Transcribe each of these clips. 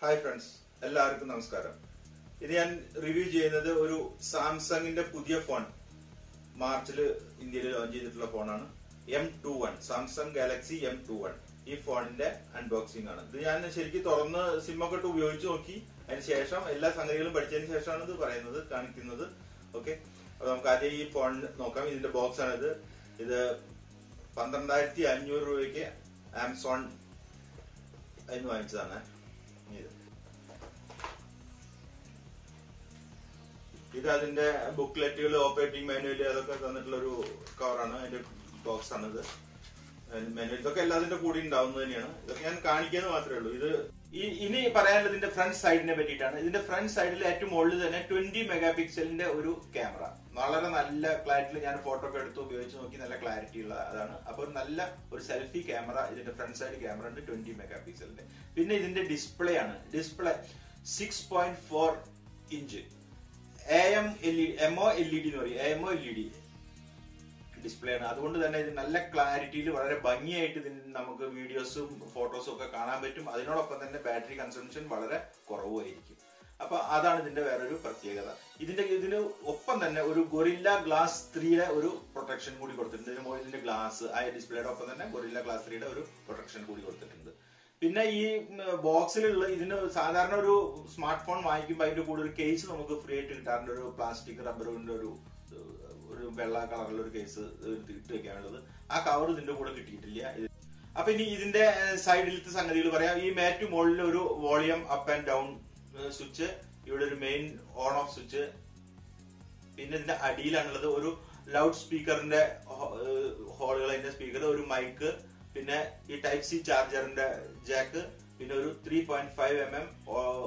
Hi friends എല്ലാവർക്കും നമസ്കാരം ഇത് ഞാൻ റിവ്യൂ ചെയ്യുന്നത് ഒരു സാംസങ്ങിന്റെ പുതിയ ഫോൺ മാർച്ചിൽ ഇന്ത്യയിൽ ലോഞ്ച് ചെയ്തിട്ടുള്ള ഫോണാണ് M two one Samsung Galaxy M two one ഈ ഫോണിന്റെ അൺബോക്സിംഗ് ആണ് ഇത് ഞാൻ ശരിക്കും തുറന്ന് സിമ്മൊക്കെ ഇട്ട് ഉപയോഗിച്ച് നോക്കി അതിന് ശേഷം എല്ലാ സംഗതികളും പഠിച്ചതിന് ശേഷമാണ് ഇത് പറയുന്നത് കാണിക്കുന്നത് ഓക്കെ അപ്പൊ നമുക്ക് ആദ്യം ഈ ഫോൺ നോക്കാം ഇതിന്റെ ബോക്സ് ആണ് ഇത് ഇത് പന്ത്രണ്ടായിരത്തി അഞ്ഞൂറ് രൂപയ്ക്ക് ആമസോൺ എന്ന് വാങ്ങിച്ചതാണ് ഇത് ഇത് അതിന്റെ ബുക്ക്ലെറ്റുകൾ ഓപ്പറേറ്റിംഗ് മാനുവൽ അതൊക്കെ തന്നിട്ടുള്ള ഒരു കവറാണ് അതിന്റെ ബോക്സ് ആണ് ഇത് മാനുവൽ ഇതൊക്കെ എല്ലാതിന്റെ കൂടി ഉണ്ടാവുന്നത് തന്നെയാണ് ഇതൊക്കെ ഞാൻ കാണിക്കുന്നത് മാത്രമേ ഉള്ളൂ ഇത് ഈ- ഇനി പറയാനുള്ളത് ഇതിന്റെ ഫ്രണ്ട് സൈഡിനെ പറ്റിയിട്ടാണ് ഇതിന്റെ ഫ്രണ്ട് സൈഡിൽ ഏറ്റവും മുകളിൽ തന്നെ ട്വന്റി മെഗാ പിക്സലിന്റെ ഒരു ക്യാമറ വളരെ നല്ല ക്ലാരിറ്റിയിൽ ഞാൻ ഫോട്ടോ ഒക്കെ എടുത്ത് ഉപയോഗിച്ച് നോക്കി നല്ല ക്ലാരിറ്റി ഉള്ള അതാണ് അപ്പൊ ഒരു നല്ല ഒരു സെൽഫി ക്യാമറ ഇതിന്റെ ഫ്രണ്ട് സൈഡ് ക്യാമറ ഉണ്ട് ട്വന്റി മെഗാ പിക്സലിന്റെ പിന്നെ ഇതിന്റെ ഡിസ്പ്ലേ ആണ് display six point four inch A M L E MO L E D എന്ന് പറയും MO L E D display ആണ് അതുകൊണ്ട് തന്നെ ഇത് നല്ല ക്ലാരിറ്റിയിൽ വളരെ ഭംഗിയായിട്ട് ഇതിന് നമുക്ക് വീഡിയോസും ഫോട്ടോസും ഒക്കെ കാണാൻ പറ്റും അതിനോടൊപ്പം തന്നെ ബാറ്ററി കൺസംഷൻ വളരെ കുറവായിരിക്കും അപ്പൊ അതാണ് ഇതിന്റെ വേറൊരു പ്രത്യേകത ഇതിന്റെ ഇതിന് ഒപ്പം തന്നെ ഒരു ഗൊറില്ല ഗ്ലാസ് ത്രീയുടെ ഒരു പ്രൊട്ടക്ഷൻ കൂടി കൊടുത്തിട്ടുണ്ട് ഇതിന് മുകളിൽ ഗ്ലാസ് ആ ഡിസ്പ്ലേയുടെ ഒപ്പം തന്നെ ഗൊറില്ല ഗ്ലാസ് ത്രീയുടെ ഒരു പ്രൊട്ടക്ഷൻ കൂടി കൊടുത്തിട്ടുണ്ട് പിന്നെ ഈ ബോക്സിലുള്ള ഇതിന് സാധാരണ ഒരു സ്മാർട്ട് ഫോൺ വാങ്ങിക്കുമ്പോൾ അതിന്റെ കൂടെ ഒരു കേസ് നമുക്ക് ഫ്രീ ആയിട്ട് കിട്ടാറുണ്ട് ഒരു പ്ലാസ്റ്റിക് റബ്ബറിന്റെ ഒരു ഒരു വെള്ള കളറിലുള്ള ഒരു കേസ് ഇട്ട് വെക്കാനുള്ളത് ആ കവർ ഇതിന്റെ കൂടെ കിട്ടിയിട്ടില്ല ഇത് അപ്പൊ ഇനി ഇതിന്റെ സൈഡിലത്തെ സംഗതികൾ പറയാം ഈ മാറ്റ് മുകളിൽ ഒരു volume up and down switch ഇവിടെ ഒരു മെയിൻ ഓൺ ഓഫ് സ്വിച്ച് പിന്നെ ഇതിന്റെ അടിയിലാണുള്ളത് ഒരു ലൗഡ് സ്പീക്കറിന്റെ ഹോളുകൾ അതിന്റെ സ്പീക്കർ ഒരു മൈക്ക് പിന്നെ ഈ ടൈപ്പ് സി ചാർജറിന്റെ ജാക്ക് പിന്നെ ഒരു three point five M M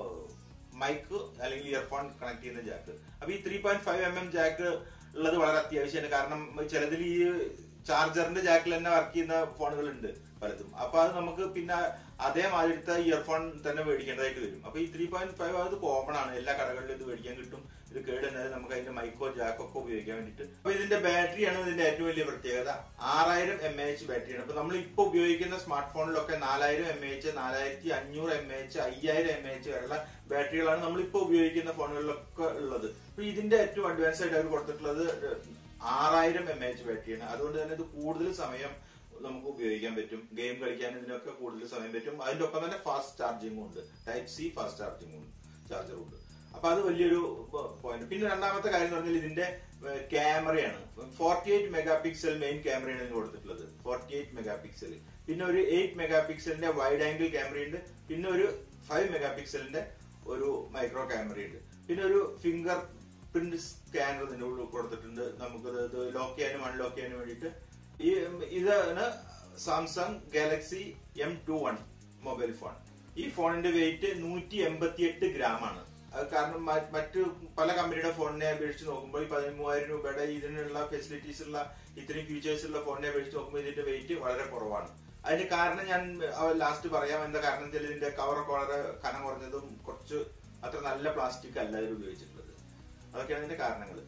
mic അല്ലെങ്കിൽ ഇയർഫോൺ കണക്ട് ചെയ്യുന്ന ജാക്ക് അപ്പൊ ഈ three point five M M jack ഉള്ളത് വളരെ അത്യാവശ്യമാണ് കാരണം ചിലതിൽ ഈ ചാർജറിന്റെ ജാക്കിൽ തന്നെ വർക്ക് ചെയ്യുന്ന ഫോണുകൾ ഉണ്ട് പലതും അപ്പൊ അത് നമുക്ക് പിന്നെ അതേമാതിരിത്തെ ഇയർഫോൺ തന്നെ മേടിക്കേണ്ടതായിട്ട് വരും അപ്പൊ ഈ ത്രീ പോയിന്റ് ഫൈവ് അത് കോമൺ ആണ് എല്ലാ കടകളിലും ഇത് മേടിക്കാൻ കിട്ടും ഇത് കേടുന്നത് നമുക്ക് അതിന്റെ മൈക്കോ ജാക്കോ ഒക്കെ ഉപയോഗിക്കാൻ വേണ്ടിയിട്ട് അപ്പൊ ഇതിന്റെ ബാറ്ററിയാണ് ഇതിന്റെ ഏറ്റവും വലിയ പ്രത്യേകത ആറായിരം എം എച്ച് ബാറ്ററിയാണ് അപ്പൊ നമ്മൾ ഇപ്പൊ ഉപയോഗിക്കുന്ന സ്മാർട്ട് ഫോണിലൊക്കെ നാലായിരം എം എച്ച് നാലായിരത്തി അഞ്ഞൂറ് എം എച്ച് അയ്യായിരം എം എച്ച് വരെയുള്ള ബാറ്ററികളാണ് നമ്മൾ ഇപ്പൊ ഉപയോഗിക്കുന്ന ഫോണുകളിലൊക്കെ ഉള്ളത് അപ്പൊ ഇതിന്റെ ഏറ്റവും അഡ്വാൻസ് ആയിട്ട് അവർ കൊടുത്തിട്ടുള്ളത് ആറായിരം എം എച്ച് ബാറ്ററിയാണ് അതുകൊണ്ട് തന്നെ ഇത് കൂടുതൽ സമയം നമുക്ക് ഉപയോഗിക്കാൻ പറ്റും ഗെയിം കളിക്കാൻ ഇതിനൊക്കെ കൂടുതൽ സമയം പറ്റും അതിന്റെ ഒപ്പം തന്നെ ഫാസ്റ്റ് ചാർജിങ്ങും ഉണ്ട് ടൈപ്പ് സി ഫാസ്റ്റ് ചാർജിങ്ങും ചാർജറും ഉണ്ട് അപ്പൊ അത് വലിയൊരു പോയിന്റ് പിന്നെ രണ്ടാമത്തെ കാര്യം എന്ന് പറഞ്ഞാൽ ഇതിന്റെ ക്യാമറയാണ് forty eight mega pixel main ക്യാമറയാണ് ഇതിന് കൊടുത്തിട്ടുള്ളത് ഫോർട്ടി എയ്റ്റ് മെഗാ പിക്സൽ പിന്നെ ഒരു എയ്റ്റ് മെഗാ പിക്സലിന്റെ വൈഡ് ആംഗിൾ ക്യാമറയുണ്ട് പിന്നെ ഒരു ഫൈവ് മെഗാ പിക്സലിന്റെ ഒരു മൈക്രോ ക്യാമറയുണ്ട് പിന്നെ ഒരു ഫിംഗർ പ്രിന്റ് സ്കാനർ ഇതിന്റെ ഉള്ളിൽ കൊടുത്തിട്ടുണ്ട് നമുക്കത് ഇത് ലോക്ക് ചെയ്യാനും അൺലോക്ക് ചെയ്യാനും വേണ്ടിയിട്ട് ഈ ഇതാണ് Samsung Galaxy M two one mobile phone ഈ ഫോണിന്റെ വെയിറ്റ് നൂറ്റി എൺപത്തി എട്ട് ഗ്രാം ആണ് അത് കാരണം മ- മറ്റ് പല കമ്പനിയുടെ ഫോണിനെ അപേക്ഷിച്ച് നോക്കുമ്പോൾ ഈ പതിമൂവായിരം രൂപയുടെ ഇതിനുള്ള ഫെസിലിറ്റീസ് ഉള്ള ഇത്രയും ഫീച്ചേഴ്സ് ഉള്ള ഫോണിനെ അപേക്ഷിച്ച് നോക്കുമ്പോൾ ഇതിന്റെ വെയിറ്റ് വളരെ കുറവാണ് അതിന്റെ കാരണം ഞാൻ ലാസ്റ്റ് പറയാം എന്താ കാരണം വെച്ചാൽ ഇതിന്റെ കവറൊക്കെ വളരെ കനം കുറഞ്ഞതും കുറച്ച് അത്ര നല്ല പ്ലാസ്റ്റിക് അല്ല ഇതിൽ ഉപയോഗിച്ചിട്ടുള്ളത് അതൊക്കെയാണ് ഇതിന്റെ കാരണങ്ങൾ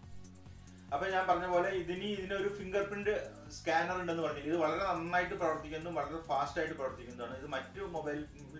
അപ്പൊ ഞാൻ പറഞ്ഞ പോലെ ഇതിന് ഇതിനൊരു ഫിംഗർ പ്രിന്റ് സ്കാനർ ഉണ്ടെന്ന് പറഞ്ഞു ഇത് വളരെ നന്നായിട്ട് പ്രവർത്തിക്കുന്നതും വളരെ ഫാസ്റ്റ് ആയിട്ട് പ്രവർത്തിക്കുന്നതാണ് ഇത് മറ്റു മൊബൈൽ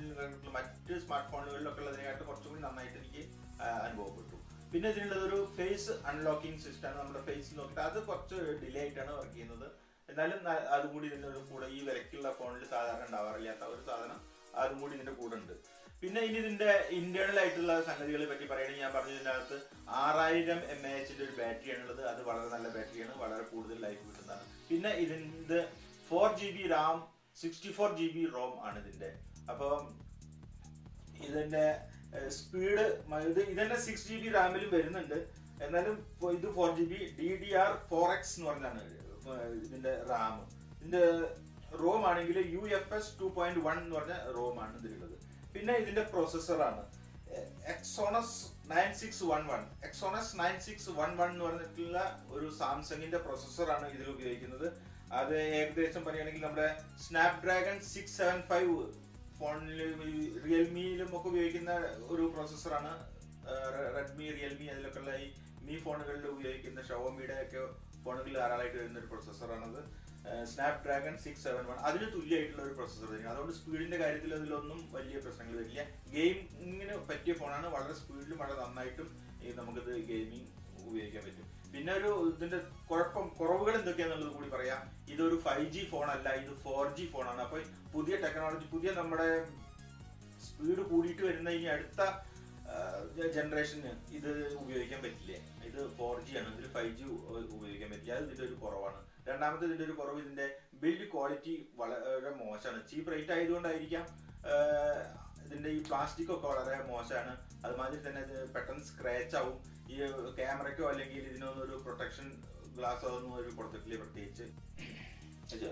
മറ്റ് സ്മാർട്ട് ഫോണുകളിലൊക്കെ ഉള്ളതിനെക്കാട്ട് കുറച്ചുകൂടി നന്നായിട്ട് എനിക്ക് ആ, അനുഭവപ്പെട്ടു പിന്നെ ഇതിനുള്ളത് ഒരു ഫേസ് അൺലോക്കിംഗ് സിസ്റ്റം ആണ് നമ്മുടെ ഫേസ് നോക്കിയിട്ട് അത് കുറച്ച് ഡിലേ ആയിട്ടാണ് വർക്ക് ചെയ്യുന്നത് എന്നാലും ന- അതും കൂടി ഇതിന്റെ ഒരു കൂടെ ഈ വിലക്കുള്ള ഫോണിൽ സാധാരണ ഉണ്ടാവാറില്ലാത്ത ഒരു സാധനം അതും കൂടി ഇതിന്റെ കൂടെ ഉണ്ട് പിന്നെ ഇനി ഇതിന്റെ ഇന്റേണൽ ആയിട്ടുള്ള സംഗതികളെ പറ്റി പറയുകയാണെങ്കിൽ ഞാൻ പറഞ്ഞതിനകത്ത് ആറായിരം എം എ എച്ചിന്റെ ഒരു ബാറ്ററിയാണ് ഉള്ളത് അത് വളരെ നല്ല ബാറ്ററിയാണ് വളരെ കൂടുതൽ ലൈഫ് കിട്ടുന്നതാണ് പിന്നെ ഇതിന്റെ four G B RAM sixty four G B ROM ആണ് ഇതിന്റെ അപ്പം ഇതിന്റെ സ്പീഡ് ഇത് ഇതന്നെ സിക്സ് ജി ബി റാമിലും വരുന്നുണ്ട് എന്നാലും ഫോ- ഇത് four G B D D R four X എന്ന് പറഞ്ഞാണ് ഏഹ് ഇതിന്റെ റാം ഇതിന്റെ റോം ആണെങ്കിൽ U F S two point one എന്ന് പറഞ്ഞ റോം ആണ് ഇതിലുള്ളത് പിന്നെ ഇതിന്റെ പ്രോസസ്സറാണ് Exynos nine six one one Exynos nine six one one എന്ന് പറഞ്ഞിട്ടുള്ള ഒരു സാംസങ്ങിന്റെ പ്രോസസ്സറാണ് ഇതിൽ ഉപയോഗിക്കുന്നത് അത് ഏകദേശം പറയുകയാണെങ്കിൽ നമ്മുടെ സ്നാപ്ഡ്രാഗൺ സിക്സ് സെവൻ ഫൈവ് ഫോണിലും റിയൽമിയിലും ഒക്കെ ഉപയോഗിക്കുന്ന ഒരു പ്രോസസ്സറാണ് റെഡ്മി റിയൽമി അതിലൊക്കെ ഉള്ള ഈ മീ ഫോണുകളിൽ ഉപയോഗിക്കുന്ന ഷവോമിയുടെ ഒക്കെ ഫോണുകളിൽ ധാരാളമായിട്ട് വരുന്ന ഒരു പ്രോസസ്സറാണത് Snapdragon six seven one അതിന് തുല്യമായിട്ടുള്ള ഒരു പ്രൊസസ്സർ തന്നെയാണ് അതുകൊണ്ട് സ്പീഡിന്റെ കാര്യത്തിൽ അതിലൊന്നും വലിയ പ്രശ്നങ്ങൾ വരില്ല ഗെയിമിങ്ങിന് പറ്റിയ ഫോണാണ് വളരെ സ്പീഡിലും വളരെ നന്നായിട്ടും ഈ നമുക്കിത് ഗെയിമിംഗ് ഉപയോഗിക്കാൻ പറ്റും പിന്നെ ഒരു ഇതിന്റെ കുഴപ്പം കുറവുകൾ എന്തൊക്കെയാന്നുള്ളത് കൂടി പറയാം ഇതൊരു ഫൈവ് ജി ഫോൺ അല്ല ഇത് ഫോർ ജി ഫോണാണ് അപ്പൊ പുതിയ ടെക്നോളജി പുതിയ നമ്മുടെ സ്പീഡ് കൂടിയിട്ട് വരുന്ന ഇനി അടുത്ത ജനറേഷന് ഇത് ഉപയോഗിക്കാൻ പറ്റില്ല ഇത് ഫോർ ജി ആണ് ഇതിൽ ഫൈവ് ജി ഉപയോഗിക്കാൻ പറ്റില്ല അത് ഇതിന്റെ ഒരു കുറവാണ് രണ്ടാമത്തെ ഇതിന്റെ ഒരു കുറവ് ഇതിന്റെ ബിൽഡ് ക്വാളിറ്റി വളരെ മോശമാണ് ചീപ്പ് റേറ്റ് ആയതുകൊണ്ടായിരിക്കാം ആഹ് ഇതിന്റെ ഈ പ്ലാസ്റ്റിക് ഒക്കെ വളരെ മോശമാണ് അതുമാതിരി തന്നെ ഇത് പെട്ടെന്ന് സ്ക്രാച്ച് ആവും ഈ ക്യാമറയ്ക്കോ അല്ലെങ്കിൽ ഇതിനൊന്നും ഒരു പ്രൊട്ടക്ഷൻ ഗ്ലാസ് ഒന്നും ഒരു കൊടുത്തിട്ടില്ല പ്രത്യേകിച്ച് ഇത്.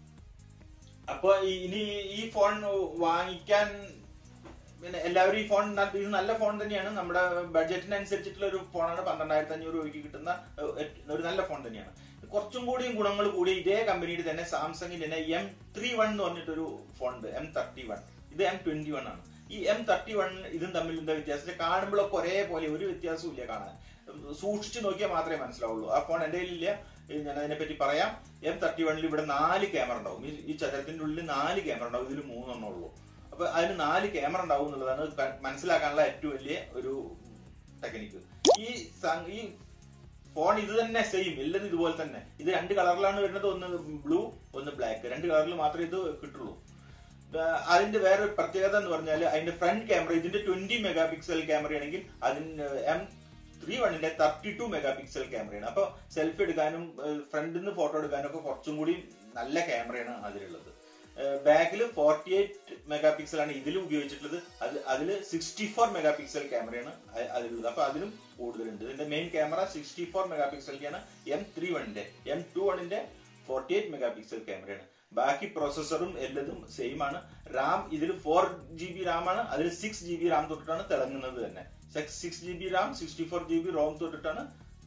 അപ്പൊ ഈ- ഇനി ഈ ഫോൺ വാങ്ങിക്കാൻ പിന്നെ എല്ലാവരും ഈ ഫോൺ ന- ഇത് നല്ല ഫോൺ തന്നെയാണ് നമ്മുടെ ബഡ്ജറ്റിനനുസരിച്ചിട്ടുള്ള ഒരു ഫോണാണ് പന്ത്രണ്ടായിരത്തി അഞ്ഞൂറ് രൂപയ്ക്ക് കിട്ടുന്ന ഏഹ്, ഒരു നല്ല ഫോൺ തന്നെയാണ് കുറച്ചും കൂടിയും ഗുണങ്ങൾ കൂടി ഇതേ കമ്പനിയുടെ തന്നെ സാംസങ്ങിന്റെ തന്നെ എം ത്രീ വൺ എന്ന് പറഞ്ഞിട്ടൊരു ഫോൺ ഉണ്ട് എം തേർട്ടി വൺ ഇത് എം ട്വന്റി വൺ ആണ് ഈ എം തേർട്ടി വൺ ഇതും തമ്മിൽ എന്താ വ്യത്യാസം കാണുമ്പോഴൊക്കെ ഒരേപോലെ ഒരു വ്യത്യാസവും ഇല്ല കാണാൻ സൂക്ഷിച്ചു നോക്കിയാൽ മാത്രമേ മനസ്സിലാവുള്ളൂ ആ ഫോൺ എന്റെ കയ്യിലില്ല ഇത് ഞാൻ അതിനെ പറ്റി പറയാം എം തേർട്ടി വണ്ണിൽ ഇവിടെ നാല് ക്യാമറ ഉണ്ടാവും ഈ- ഈ ചതുരത്തിന്റെ ഉള്ളിൽ നാല് ക്യാമറ ഉണ്ടാവും ഇതിൽ മൂന്നെണ്ണം ഉള്ളൂ അപ്പൊ അതിന് നാല് ക്യാമറ ഉണ്ടാവും എന്നുള്ളതാണ് ക- മനസ്സിലാക്കാനുള്ള ഏറ്റവും വലിയ ഒരു ടെക്നിക്ക് ഈ സം- ഈ ഫോൺ ഇത് തന്നെ സെയിം എല്ലാം ഇതുപോലെ തന്നെ ഇത് രണ്ട് കളറിലാണ് വരുന്നത് ഒന്ന് ബ്ലൂ ഒന്ന് ബ്ലാക്ക് രണ്ട് കളറിൽ മാത്രമേ ഇത് കിട്ടുള്ളൂ ആ, അതിന്റെ വേറെ ഒരു പ്രത്യേകത എന്ന് പറഞ്ഞാൽ അതിന്റെ ഫ്രണ്ട് ക്യാമറ ഇതിന്റെ ട്വന്റി മെഗാ പിക്സൽ ക്യാമറ ആണെങ്കിൽ അതിന് എം ത്രീ വണ്ണിന്റെ തേർട്ടി ടു മെഗാ പിക്സൽ ക്യാമറയാണ് അപ്പൊ സെൽഫി എടുക്കാനും ഫ്രണ്ടിൽ നിന്ന് ഫോട്ടോ എടുക്കാനും ഒക്കെ കുറച്ചും കൂടി നല്ല ക്യാമറയാണ് അതിലുള്ളത് ബാക്കിൽ ഫോർട്ടി എയ്റ്റ് മെഗാ പിക്സൽ ആണ് ഇതിൽ ഉപയോഗിച്ചിട്ടുള്ളത് അത് അതിൽ സിക്സ്റ്റി ഫോർ മെഗാ പിക്സൽ ക്യാമറയാണ് അ- അതിലുള്ളത് അപ്പൊ അതിലും കൂടുതലുണ്ട് ഇതിന്റെ main camera sixty four mega പിക്സലിന്റെയാണ് എം ത്രീ വണ്ണിന്റെ എം ടു വണ്ണിന്റെ ഫോർട്ടി എയ്റ്റ് മെഗാ പിക്സൽ ക്യാമറയാണ് ബാക്കി പ്രോസസ്സറും എല്ലതും സെയിം ആണ് റാം ഇതിൽ ഫോർ ജി ബി റാം ആണ് അതിൽ സിക്സ് ജി ബി റാം തൊട്ടിട്ടാണ് തിളങ്ങുന്നത് തന്നെ six G B RAM sixty four G B ROM തൊട്ടിട്ടാണ്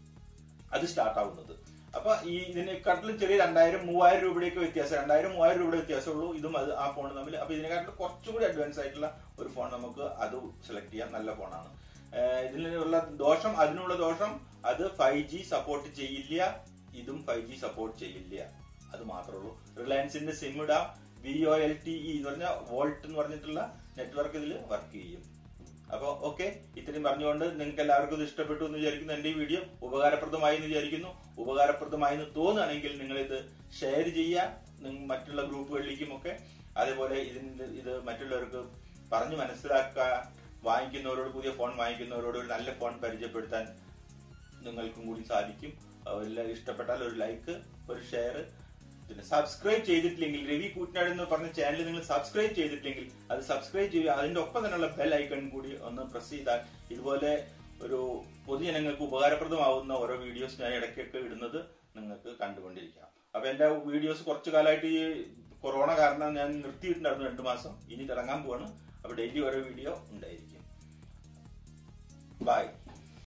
അത് സ്റ്റാർട്ട് ആവുന്നത് അപ്പൊ ഈ ഇതിനെക്കാട്ടിലും ചെറിയ രണ്ടായിരം മൂവായിരം രൂപയുടെയൊക്കെ വ്യത്യാസം രണ്ടായിരം മൂവായിരം രൂപയുടെ വ്യത്യാസമുള്ളൂ ഇതും അത് ആ ഫോൺ തമ്മിൽ അപ്പൊ ഇതിനെക്കാട്ടിലും കുറച്ചും കൂടി അഡ്വാൻസ് ആയിട്ടുള്ള ഒരു ഫോൺ നമുക്ക് അത് സെലക്ട് ചെയ്യാം നല്ല ഫോണാണ് ഇതിനുള്ള ദോഷം അതിനുള്ള ദോഷം അത് ഫൈവ് ജി സപ്പോർട്ട് ചെയ്യില്ല ഇതും ഫൈവ് ജി സപ്പോർട്ട് ചെയ്യില്ല അത് മാത്രമേ ഉള്ളൂ റിലയൻസിന്റെ സിം ഇടാം V O L T E എന്ന് പറഞ്ഞ വോൾട്ട് എന്ന് പറഞ്ഞിട്ടുള്ള നെറ്റ്വർക്ക് ഇതിൽ വർക്ക് ചെയ്യും അപ്പൊ ഓക്കെ ഇത്രയും പറഞ്ഞുകൊണ്ട് നിങ്ങൾക്ക് എല്ലാവർക്കും ഇത് ഇഷ്ടപ്പെട്ടു എന്ന് വിചാരിക്കുന്നു എന്റെ ഈ വീഡിയോ ഉപകാരപ്രദമായി എന്ന് വിചാരിക്കുന്നു ഉപകാരപ്രദമായി എന്ന് തോന്നുകയാണെങ്കിൽ നിങ്ങൾ ഇത് ഷെയർ ചെയ്യുക നിങ്ങ- മറ്റുള്ള ഗ്രൂപ്പുകളിലേക്കും ഒക്കെ അതേപോലെ ഇതിന്റെ ഇത് മറ്റുള്ളവർക്ക് പറഞ്ഞു മനസ്സിലാക്കാൻ വാങ്ങിക്കുന്നവരോട് പുതിയ ഫോൺ വാങ്ങിക്കുന്നവരോട് ഒരു നല്ല ഫോൺ പരിചയപ്പെടുത്താൻ നിങ്ങൾക്കും കൂടി സാധിക്കും എല്ലാം ഇഷ്ടപ്പെട്ടാൽ ഒരു ലൈക്ക് ഒരു ഷെയർ പിന്നെ സബ്സ്ക്രൈബ് ചെയ്തിട്ടില്ലെങ്കിൽ രവി കൂറ്റനാട് എന്ന് പറഞ്ഞ ചാനൽ നിങ്ങൾ സബ്സ്ക്രൈബ് ചെയ്തിട്ടില്ലെങ്കിൽ അത് സബ്സ്ക്രൈബ് ചെയ്യുക അതിന്റെ ഒപ്പം തന്നെയുള്ള ബെൽ ഐക്കൺ കൂടി ഒന്ന് പ്രസ് ചെയ്താൽ ഇതുപോലെ ഒരു പൊതുജനങ്ങൾക്ക് ഉപകാരപ്രദമാവുന്ന ഓരോ വീഡിയോസ് ഞാൻ ഇടയ്ക്കൊക്കെ ഇടുന്നത് നിങ്ങൾക്ക് കണ്ടുകൊണ്ടിരിക്കാം അപ്പൊ എന്റെ വീഡിയോസ് കുറച്ചു കാലമായിട്ട് ഈ കൊറോണ കാരണം ഞാൻ നിർത്തിയിട്ടുണ്ടായിരുന്നു രണ്ടു മാസം ഇനി തുടങ്ങാൻ പോവാണ് അപ്പൊ ഡെയിലി ഓരോ വീഡിയോ ഉണ്ടായിരിക്കും ബൈ